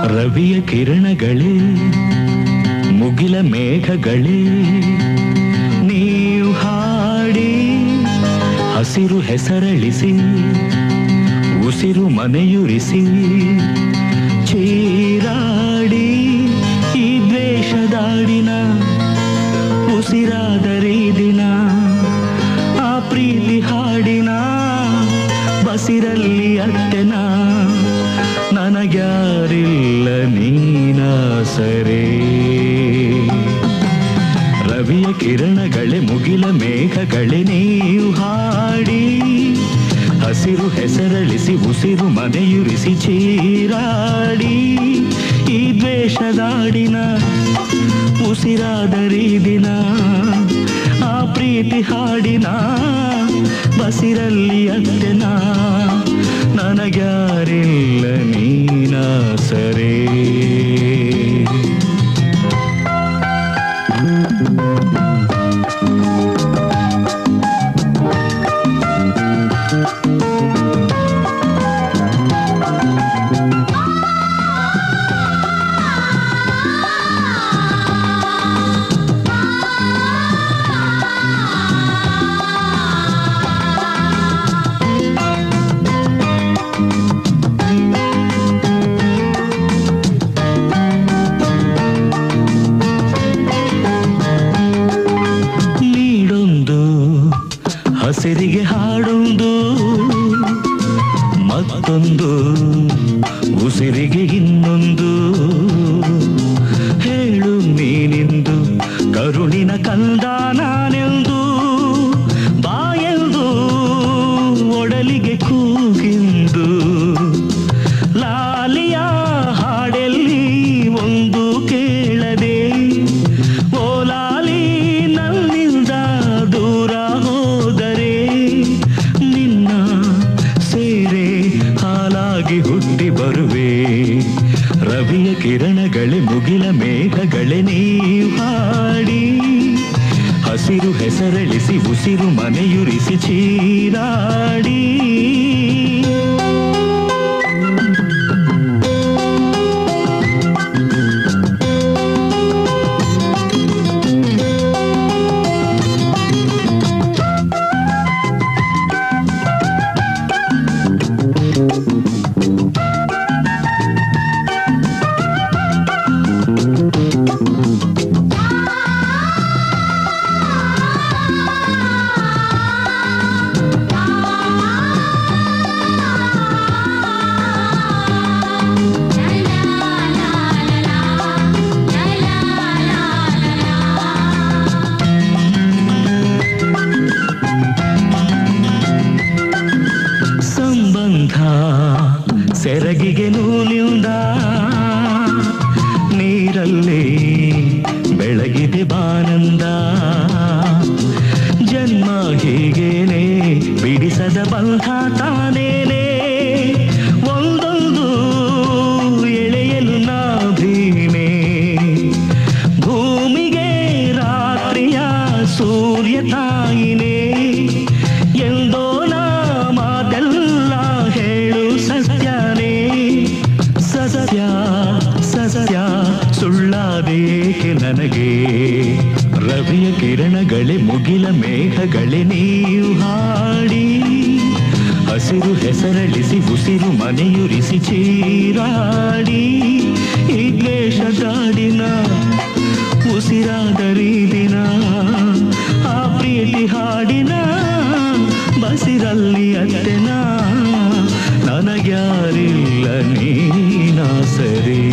ರವಿಯ ಕಿರಣಗಳೇ ಮುಗಿಲ ಮೇಘಗಳೇ ನೀವು ಹಾಡಿ ಹಸಿರು ಹೆಸರಳಿಸಿ ಉಸಿರು ಮನೆಯುರಿಸಿ ಚೀರಾಡಿ ಈ ದ್ವೇಷದಾಡಿನ ಉಸಿರಾದರೆ ದಿನ ಆ ಪ್ರೀತಿ ಹಾಡಿನ ಬಸಿರಲ್ಲಿ ಅತ್ತೆನ ನನಗ್ಯಾರಿಲ್ಲ ನೀನ ಸರೇ ರವಿಯ ಕಿರಣಗಳೇ ಮುಗಿಲ ಮೇಘಗಳೇ ನೀವು ಹಾಡಿ ಹಸಿರು ಹೆಸರಳಿಸಿ ಉಸಿರು ಮನೆಯುರಿಸಿ ಚೀರಾಡಿ ಈ ದ್ವೇಷದಾಡಿನ ಉಸಿರಾದರಿ ದಿನ ಆ ಪ್ರೀತಿ ಹಾಡಿನ ಬಸಿರಲ್ಲಿ ಅತ್ತೆನ ನನಗ್ಯಾರಿಲ್ಲ ನೀನ ಸರೇ ನೀಡೊಂದು ಹಸಿರಿಗೆ ಹಾಡೊಂದು ಮತ್ತೊಂದು ಉಸಿರಿಗೆ ಇನ್ನೊಂದು ಹೇಳು ನೀನಿಂದು ಕರುಣಿನ ಕಂದ ನಾನೆಂದು ಬಾಯೆಂದು ಒಡಲಿಗೆ ಕೂಗಿಂದು ಲಾಲಿಯ ಹಾಡೆಲ್ಲಿ ಒಂದು ಕೇಳದೆ ಓಲಾಲಿ ನನ್ನಿಂದ ದೂರ ಹೋದರೆ ನಿನ್ನ ಸೇರೆ ಹಾಲಾಗಿ ಹುಟ್ಟಿ ಬರುವೆ ರವಿಯ ಕಿರಣಗಳೇ ಮುಗಿಲ ಮೇಘಗಳೇ ನೀವು ಹಾಡಿ ಹಸಿರು ಹೆಸರಳಿಸಿ ಉಸಿರು ಮನೆಯುರಿಸಿ ಚೀರಾಡಿ ಸಂಬಂಧ ಸೆರಗಿಗೆ ನೂಲಿಂದ ನೀರಲ್ಲಿ ಬೆಳಗಿದೆ ಬಾನಂದ ಜನ್ಮ ಹೀಗೇನೆ ಬಿಡಿಸದ ಬಂಧ ತಾನೇನೆ ಒಂದೊಂದು ಎಳೆಯಲು ನಾ ಭೀಮೆ ಭೂಮಿಗೆ ರಾತ್ರಿಯ ಸೂರ್ಯ ತಾಯಿನೇ ಎಂದೋ ನಾ ಮಾತೆಲ್ಲ ಹೇಳು ಸತ್ಯನೇ ಸತ್ಯ ಸತ್ಯ ಸುಳ್ಳಾದೇಕೆ ನನಗೆ ರವಿಯ ಕಿರಣಗಳೇ ಮುಗಿಲ ಮೇಘಗಳೇ ನೀವು ಹಾಡಿ ಹಸಿರು ಹೆಸರಳಿಸಿ ಉಸಿರು ಮನೆಯುರಿಸಿ ಚೀರಾಡಿ ಈ ದ್ವೇಷದಾಡಿನ ಉಸಿರಾದರಿ ದಿನ ಆ ಪ್ರೀತಿ ಹಾಡಿನ ಬಸಿರಲ್ಲಿ ಅತ್ತೆನ ನನಗ್ಯಾರಿಲ್ಲ ನೀನ ಸರಿ